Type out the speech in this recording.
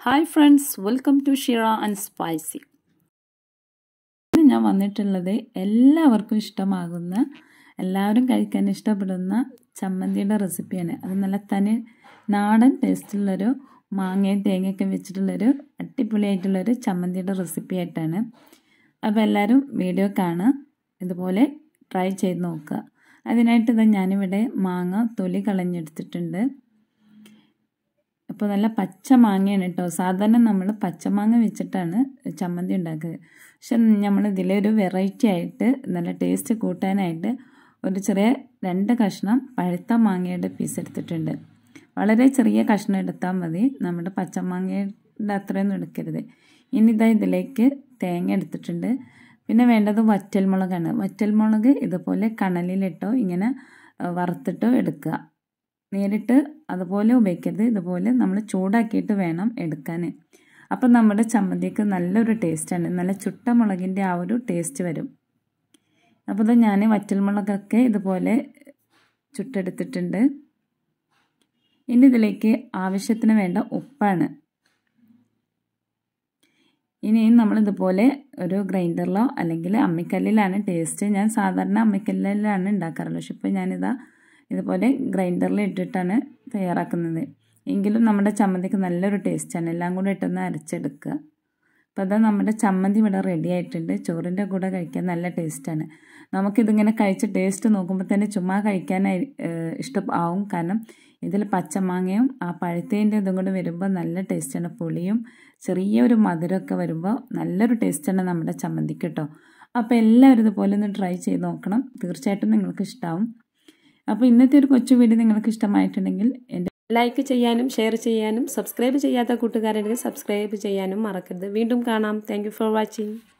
hi friends welcome to Shira and spicy ഇന്ന് ഞാൻ വന്നിട്ടുള്ളത് എല്ലാവർക്കും ഇഷ്ടമാകുന്ന എല്ലാവരും കഴിക്കാൻ ഇഷ്ടപ്പെടുന്ന ചമ്മന്തിയുടെ റെസിപ്പിയാണ് അത് നല്ല തനി നാടൻ ടേസ്റ്റുള്ളൊരു മാങ്ങയും തേങ്ങയൊക്കെ വെച്ചിട്ടുള്ളൊരു അടിപൊളിയായിട്ടുള്ളൊരു ചമ്മന്തിയുടെ റെസിപ്പി ആയിട്ടാണ് അപ്പോൾ എല്ലാവരും വീഡിയോ കാണുക ഇതുപോലെ ട്രൈ ചെയ്ത് നോക്കുക അതിനായിട്ട് ഇത് ഞാനിവിടെ മാങ്ങ തൊലി കളഞ്ഞെടുത്തിട്ടുണ്ട് അപ്പോൾ നല്ല പച്ച മാങ്ങയാണ് കേട്ടോ സാധാരണ നമ്മൾ പച്ചമാങ്ങ വെച്ചിട്ടാണ് ചമ്മന്തി ഉണ്ടാക്കുക പക്ഷെ നമ്മൾ ഇതിലൊരു വെറൈറ്റി ആയിട്ട് നല്ല ടേസ്റ്റ് കൂട്ടാനായിട്ട് ഒരു ചെറിയ രണ്ട് കഷ്ണം പഴുത്ത മാങ്ങയുടെ പീസ് എടുത്തിട്ടുണ്ട് വളരെ ചെറിയ കഷ്ണം എടുത്താൽ മതി നമ്മുടെ പച്ചമാങ്ങയുടെ അത്രയൊന്നും എടുക്കരുത് ഇനി ഇതാ ഇതിലേക്ക് തേങ്ങ എടുത്തിട്ടുണ്ട് പിന്നെ വേണ്ടത് വറ്റൽമുളകാണ് വറ്റൽമുളക് ഇതുപോലെ കണലിലിട്ടോ ഇങ്ങനെ വറുത്തിട്ടോ എടുക്കുക നേരിട്ട് അതുപോലെ ഉപയോഗിക്കരുത് ഇതുപോലെ നമ്മൾ ചൂടാക്കിയിട്ട് വേണം എടുക്കാൻ അപ്പം നമ്മുടെ ചമ്മന്തിക്ക് നല്ലൊരു ടേസ്റ്റാണ് നല്ല ചുട്ട മുളകിൻ്റെ ആ ഒരു ടേസ്റ്റ് വരും അപ്പോൾ ഇത് ഞാൻ വറ്റൽമുളകൊക്കെ ഇതുപോലെ ചുട്ടെടുത്തിട്ടുണ്ട് ഇനി ഇതിലേക്ക് ആവശ്യത്തിന് വേണ്ട ഉപ്പാണ് ഇനി നമ്മളിതുപോലെ ഒരു ഗ്രൈൻഡറിലോ അല്ലെങ്കിൽ അമ്മിക്കല്ലിലാണ് ടേസ്റ്റ് ഞാൻ സാധാരണ അമ്മിക്കല്ലിലാണ് ഉണ്ടാക്കാറുള്ളത് പക്ഷെ ഇപ്പോൾ ഞാനിതാ ഇതുപോലെ ഗ്രൈൻഡറിൽ ഇട്ടിട്ടാണ് തയ്യാറാക്കുന്നത് എങ്കിലും നമ്മുടെ ചമ്മന്തിക്ക് നല്ലൊരു ടേസ്റ്റാണ് എല്ലാം കൂടെ ഇട്ടൊന്ന് അരച്ചെടുക്കുക അപ്പോൾ അതാ നമ്മുടെ ചമ്മന്തി ഇവിടെ റെഡി ആയിട്ടുണ്ട് ചോറിൻ്റെ കൂടെ കഴിക്കാൻ നല്ല ടേസ്റ്റാണ് നമുക്കിതിങ്ങനെ കഴിച്ച ടേസ്റ്റ് നോക്കുമ്പോൾ തന്നെ ചുമ്മാ കഴിക്കാനായി ഇഷ്ടമാവും കാരണം ഇതിൽ പച്ചമാങ്ങയും ആ പഴുത്തേൻ്റെ ഇതും കൂടെ വരുമ്പോൾ നല്ല ടേസ്റ്റാണ് പുളിയും ചെറിയൊരു മധുരമൊക്കെ വരുമ്പോൾ നല്ലൊരു ടേസ്റ്റാണ് നമ്മുടെ ചമ്മന്തിക്ക് കേട്ടോ അപ്പോൾ എല്ലാവരും ഇതുപോലെ ഒന്ന് ട്രൈ ചെയ്ത് നോക്കണം തീർച്ചയായിട്ടും നിങ്ങൾക്ക് ഇഷ്ടമാവും അപ്പോൾ ഇന്നത്തെ ഒരു കൊച്ചു വീഡിയോ നിങ്ങൾക്ക് ഇഷ്ടമായിട്ടുണ്ടെങ്കിൽ എൻ്റെ ലൈക്ക് ചെയ്യാനും ഷെയർ ചെയ്യാനും സബ്സ്ക്രൈബ് ചെയ്യാത്ത കൂട്ടുകാരുണ്ടെങ്കിൽ സബ്സ്ക്രൈബ് ചെയ്യാനും മറക്കരുത് വീണ്ടും കാണാം താങ്ക് ഫോർ വാച്ചിങ്